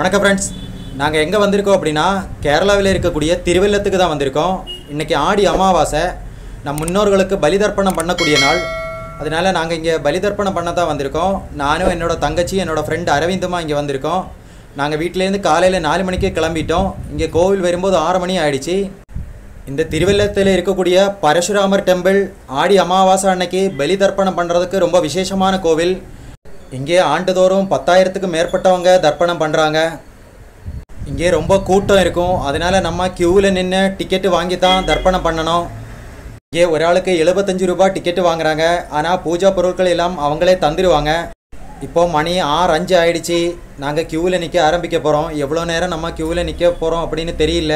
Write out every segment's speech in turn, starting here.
வணக்கம் ஃப்ரெண்ட்ஸ் நாங்கள் எங்கே வந்திருக்கோம் அப்படின்னா கேரளாவில் இருக்கக்கூடிய திருவள்ளத்துக்கு தான் வந்திருக்கோம் இன்றைக்கி ஆடி அமாவாசை நம் முன்னோர்களுக்கு பலிதர்ப்பணம் பண்ணக்கூடிய நாள் அதனால் நாங்கள் இங்கே பலிதர்ப்பணம் பண்ண தான் வந்திருக்கோம் நானும் என்னோட தங்கச்சி என்னோட ஃப்ரெண்டு அரவிந்துமா இங்கே வந்திருக்கோம் நாங்கள் வீட்டிலேருந்து காலையில் நாலு மணிக்கே கிளம்பிட்டோம் இங்கே கோவில் வரும்போது ஆறு மணி ஆயிடுச்சு இந்த திருவள்ளத்தில் இருக்கக்கூடிய பரசுராமர் டெம்பிள் ஆடி அமாவாசை அன்னைக்கு பலி தர்ப்பணம் பண்ணுறதுக்கு ரொம்ப விசேஷமான கோவில் இங்கே ஆண்டுதோறும் பத்தாயிரத்துக்கு மேற்பட்டவங்க தர்ப்பணம் பண்ணுறாங்க இங்கே ரொம்ப கூட்டம் இருக்கும் அதனால நம்ம க்யூவில் நின்று டிக்கெட்டு வாங்கி தான் தர்ப்பணம் பண்ணணும் இங்கே ஒரு ஆளுக்கு எழுபத்தஞ்சு ரூபாய் டிக்கெட்டு வாங்குறாங்க ஆனால் பூஜா பொருட்கள் எல்லாம் அவங்களே தந்துடுவாங்க இப்போ மணி ஆறு அஞ்சு ஆயிடுச்சு நாங்கள் க்யூவில் நிற்க ஆரம்பிக்க போகிறோம் எவ்வளோ நேரம் நம்ம க்யூவில் நிற்க போகிறோம் அப்படின்னு தெரியல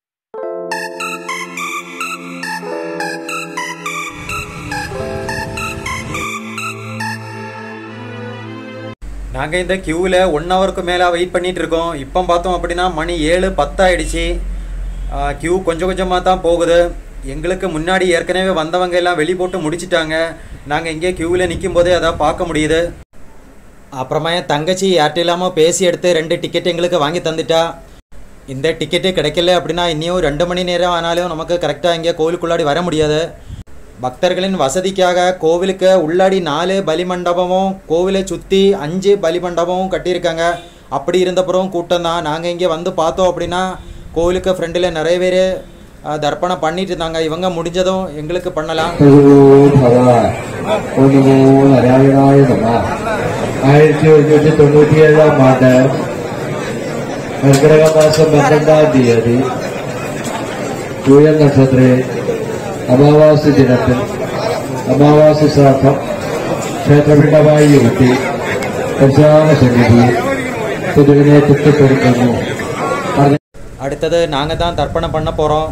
நாங்கள் இந்த க்யூவில் ஒன் ஹவருக்கு மேலே வெயிட் பண்ணிட்டு இருக்கோம் இப்போ பார்த்தோம் அப்படின்னா மணி ஏழு பத்தாயிடுச்சு க்யூ கொஞ்சம் கொஞ்சமாக தான் போகுது எங்களுக்கு முன்னாடி ஏற்கனவே வந்தவங்க எல்லாம் வெளி போட்டு முடிச்சிட்டாங்க நாங்கள் இங்கே க்யூவில் நிற்கும் போதே அதை பார்க்க முடியுது அப்புறமா என் தங்கச்சி யார்கிட்ட இல்லாமல் பேசி எடுத்து ரெண்டு டிக்கெட் எங்களுக்கு வாங்கி தந்துட்டா இந்த டிக்கெட்டு கிடைக்கல அப்படின்னா இன்னும் ரெண்டு மணி நேரம் ஆனாலும் நமக்கு கரெக்டாக இங்கே கோவிலுக்குள்ளாடி வர முடியாது பக்தர்களின் வசதிக்காக கோவிலுக்கு உள்ளாடி நாலு பலிமண்டபமும் கோவிலை சுற்றி அஞ்சு பலிமண்டபமும் கட்டியிருக்காங்க அப்படி இருந்தப்புறம் கூட்டம் தான் நாங்கள் இங்கே வந்து பார்த்தோம் அப்படின்னா கோவிலுக்கு ஃப்ரெண்டில் நிறைய பேர் தர்ப்பணம் பண்ணிட்டு இருந்தாங்க இவங்க முடிஞ்சதும் எங்களுக்கு பண்ணலாம் ഭഗവാൻ ഓ നമോ നാരായണായ നമ ആയിരത്തി ഒരുന്നൂറ്റി തൊണ്ണൂറ്റിയേഴാം ആണ്ട് കർക്കിടക മാസം പന്ത്രണ്ടാം തീയതി സൂര്യ നക്ഷത്രേ അമാവാസി ദിനത്തിൽ അമാവാസി ശ്രാദ്ധം ക്ഷേത്രപിണ്ഡമായി ഇരുത്തി പ്രശാന സന്നിധി പൊതുവിനെ തൃപ്തിപ്പെടുത്തുന്നു പറഞ്ഞ அடுத்தது நாங்கள் தான் தர்ப்பணம் பண்ண போகிறோம்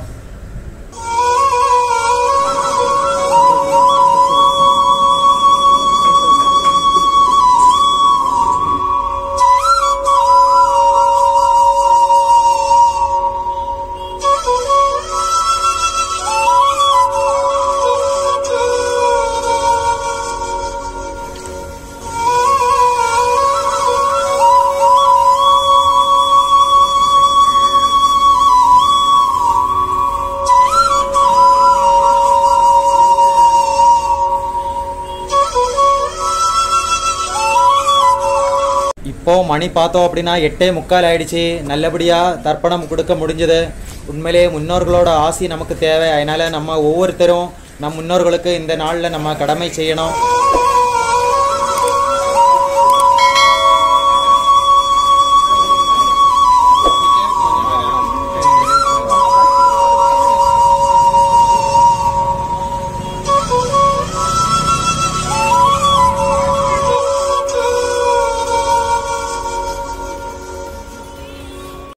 இப்போ மணி பார்த்தோம் அப்படின்னா எட்டே முக்கால் ஆயிடுச்சு நல்லபடியாக தர்ப்பணம் கொடுக்க முடிஞ்சது உண்மையிலே முன்னோர்களோட ஆசி நமக்கு தேவை அதனால் நம்ம ஒவ்வொருத்தரும் நம் முன்னோர்களுக்கு இந்த நாளில் நம்ம கடமை செய்யணும்